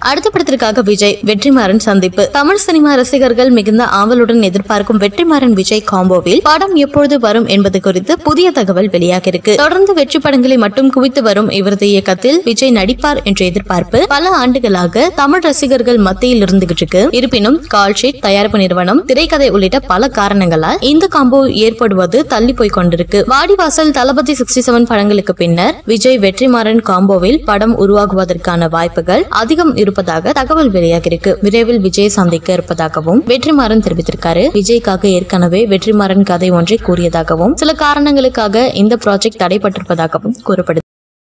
அடுத்த படத்திற்காக விஜய் வெற்றிமாறன் சந்திப்பு தமிழ் சினிமா ரசிகர்கள் மிகுந்த ஆவலுடன் எதிர்பார்க்கும் வெற்றிமாறன் விஜய் காம்போவில் படம் எப்பொழுது வரும் என்பது குறித்து புதிய தகவல் வெளியாகிருக்கு தொடர்ந்து வெற்றி படங்களை மட்டும் குவித்து வரும் இவரது இயக்கத்தில் விஜய் நடிப்பார் என்ற எதிர்பார்ப்பு பல ஆண்டுகளாக தமிழ் ரசிகர்கள் மத்தியில் இருந்துகிட்டு இருக்கு இருப்பினும் கால் ஷீட் தயாரிப்பு நிறுவனம் திரைக்கதை உள்ளிட்ட பல காரணங்களால் இந்த காம்போ ஏற்படுவது தள்ளி போய் கொண்டிருக்கு வாடிவாசல் தளபதி சிக்ஸ்டி செவன் படங்களுக்கு பின்னர் விஜய் வெற்றிமாறன் காம்போவில் படம் உருவாகுவதற்கான வாய்ப்புகள் அதிகம் இருப்பதாக தகவல் வெளியாகிருக்கு விரைவில் விஜய் சந்திக்க இருப்பதாகவும் வெற்றிமாறன் தெரிவித்திருக்காரு விஜய்க்காக ஏற்கனவே வெற்றிமாறன் கதை ஒன்றை கூறியதாகவும் சில காரணங்களுக்காக இந்த ப்ராஜெக்ட் தடைப்பட்டிருப்பதாகவும் கூறப்படுது